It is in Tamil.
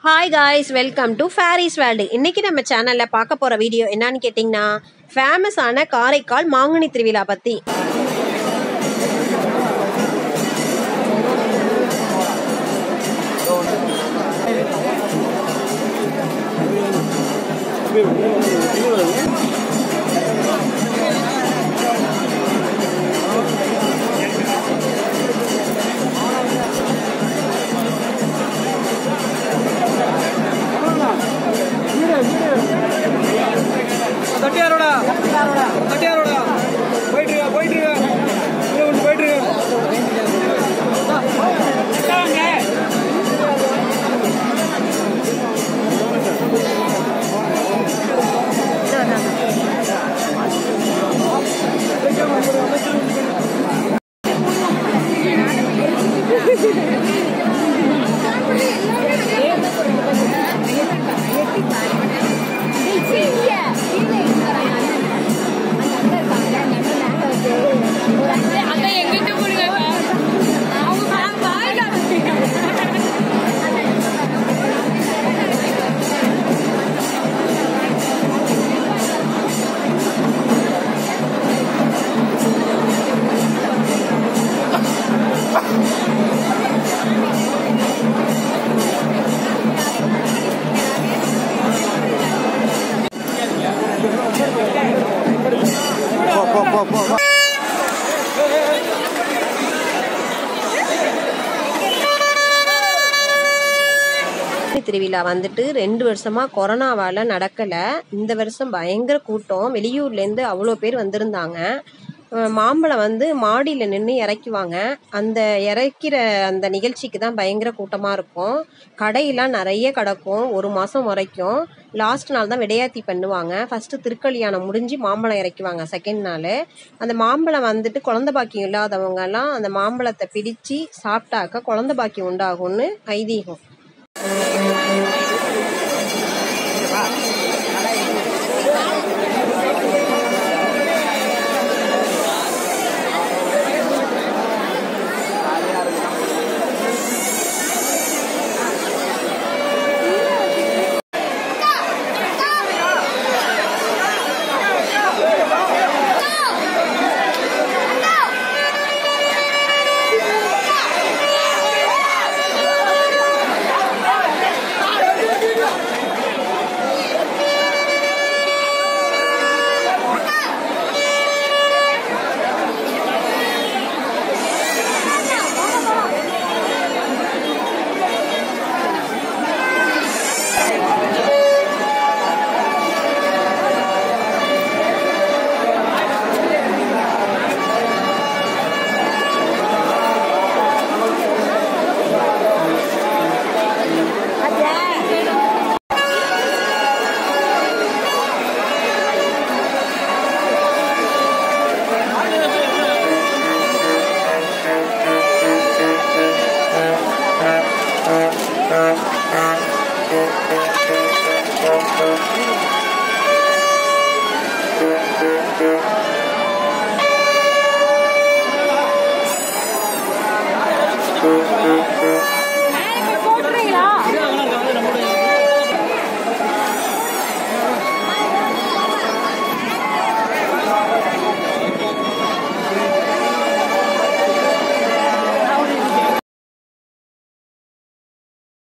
Hi guys welcome to fairies world இன்னைக்கு நம்ம சேனலில் பார்க்க போகிற வீடியோ என்னன்னு கேட்டிங்கன்னா ஃபேமஸான காரைக்கால் மாங்கனி திருவிழா பற்றி தட்டியாரோடா தட்டியாரோடா போயிட்டு இருக்கா போயிட்டு இருக்கா உள்ள கொண்டு போயிட்டு இருக்கா அத்தை எங்கிட்ட கொடுங்க அவங்க வாயில மாங்கனி திருவிழா வந்துட்டு ரெண்டு வருஷமாக கொரோனாவால் நடக்கலை இந்த வருஷம் பயங்கர கூட்டம் வெளியூர்லேருந்து அவ்வளோ பேர் வந்திருந்தாங்க அஹ் மாம்பழம் வந்து மாடியில் நின்று இறக்குவாங்க அந்த இறக்கிற அந்த நிகழ்ச்சிக்கு தான் பயங்கர கூட்டமாக இருக்கும் கடையெல்லாம் நிறைய கிடக்கும் ஒரு மாதம் வரைக்கும் லாஸ்ட் நாள் தான் விடையாத்தி பண்ணுவாங்க ஃபஸ்ட்டு திருக்கல்யாணம் முடிஞ்சு மாம்பழம் இறக்குவாங்க செகண்ட் நாள் அந்த மாம்பழம் வந்துட்டு குழந்த பாக்கியம் இல்லாதவங்கெல்லாம் அந்த மாம்பழத்தை பிடிச்சு சாப்பிட்டாக்க குழந்த பாக்கியம் உண்டாகும்னு ஐதீகம் Thank you.